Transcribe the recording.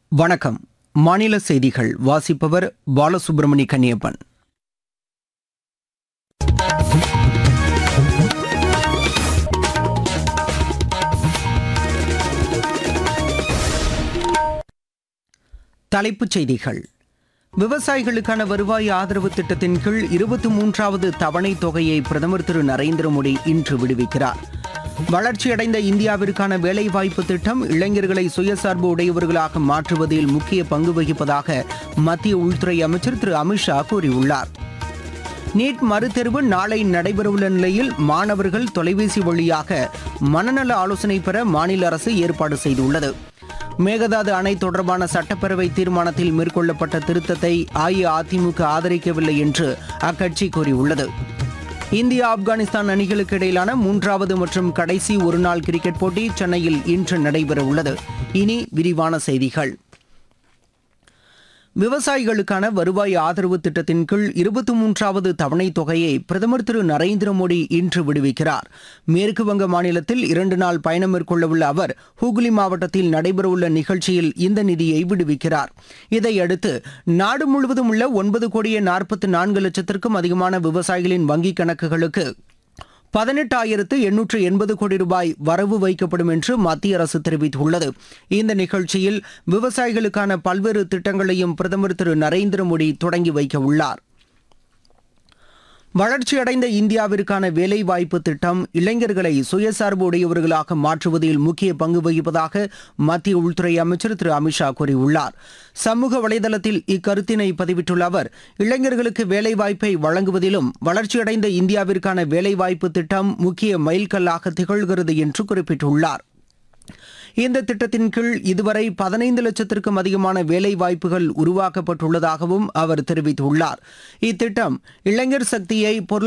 வணக்கம் மாநில செய்திகள் வாசிப்பவர் பாலசுப்ரமணி கன்னியப்பன் தலைப்புச் செய்திகள் விவசாயிகளுக்கான வருவாய் ஆதரவு திட்டத்தின் கீழ் இருபத்தி மூன்றாவது தவணை தொகையை பிரதமர் திரு நரேந்திர மோடி இன்று விடுவிக்கிறார் வளர்ச்சியடைந்த இந்தியாவிற்கான வேலைவாய்ப்பு திட்டம் இளைஞர்களை சுயசார்பு உடையவர்களாக மாற்றுவதில் முக்கிய பங்கு வகிப்பதாக மத்திய உள்துறை அமைச்சர் திரு அமித்ஷா கூறியுள்ளார் நீட் மறுதேர்வு நாளை நடைபெறவுள்ள நிலையில் மாணவர்கள் தொலைபேசி வழியாக மனநல ஆலோசனை பெற மாநில அரசு ஏற்பாடு செய்துள்ளது மேகதாது அணை தொடர்பான சட்டப்பேரவை தீர்மானத்தில் மேற்கொள்ளப்பட்ட திருத்தத்தை அஇஅதிமுக ஆதரிக்கவில்லை என்று அக்கட்சி கூறியுள்ளது இந்தியா ஆப்கானிஸ்தான் அணிகளுக்கு இடையிலான மூன்றாவது மற்றும் கடைசி ஒருநாள் கிரிக்கெட் போட்டி சென்னையில் இன்று நடைபெறவுள்ளது இனி விரிவான செய்திகள் விவசாயிகளுக்கான வருவாய் ஆதரவு திட்டத்தின் கீழ் இருபத்தி மூன்றாவது தவணை தொகையை பிரதமர் திரு நரேந்திர மோடி இன்று விடுவிக்கிறார் மேற்கு வங்க மாநிலத்தில் இரண்டு நாள் பயணம் மேற்கொள்ளவுள்ள அவர் ஹூக்ளி மாவட்டத்தில் நடைபெறவுள்ள நிகழ்ச்சியில் இந்த நிதியை விடுவிக்கிறார் இதையடுத்து நாடு முழுவதும் உள்ள ஒன்பது கோடியே நாற்பத்தி நான்கு லட்சத்திற்கும் அதிகமான விவசாயிகளின் வங்கிக் கணக்குகளுக்கு பதினெட்டாயிரத்து எண்ணூற்று எண்பது கோடி ரூபாய் வரவு வைக்கப்படும் என்று மத்திய அரசு தெரிவித்துள்ளது இந்த நிகழ்ச்சியில் விவசாயிகளுக்கான பல்வேறு திட்டங்களையும் பிரதமர் திரு நரேந்திர மோடி தொடங்கி வைக்க உள்ளார் வளர்ச்சியடைந்த இந்தியாவிற்கான வேலைவாய்ப்பு திட்டம் இளைஞர்களை சுயசார்பு உடையவர்களாக மாற்றுவதில் முக்கிய பங்கு வகிப்பதாக மத்திய உள்துறை அமைச்சர் திரு அமித்ஷா கூறியுள்ளார் சமூக வலைதளத்தில் இக்கருத்தினை பதிவிட்டுள்ள அவர் இளைஞர்களுக்கு வேலைவாய்ப்பை வழங்குவதிலும் வளர்ச்சியடைந்த இந்தியாவிற்கான வேலைவாய்ப்பு திட்டம் முக்கிய மைல்கல்லாக திகழ்கிறது என்று குறிப்பிட்டுள்ளார் இந்த திட்டத்தின் கீழ் இதுவரை பதினைந்து லட்சத்திற்கும் அதிகமான வேலை வாய்ப்புகள் உருவாக்கப்பட்டுள்ளதாகவும் அவர் தெரிவித்துள்ளார் இத்திட்டம் இளைஞர் சக்தியை பொருள்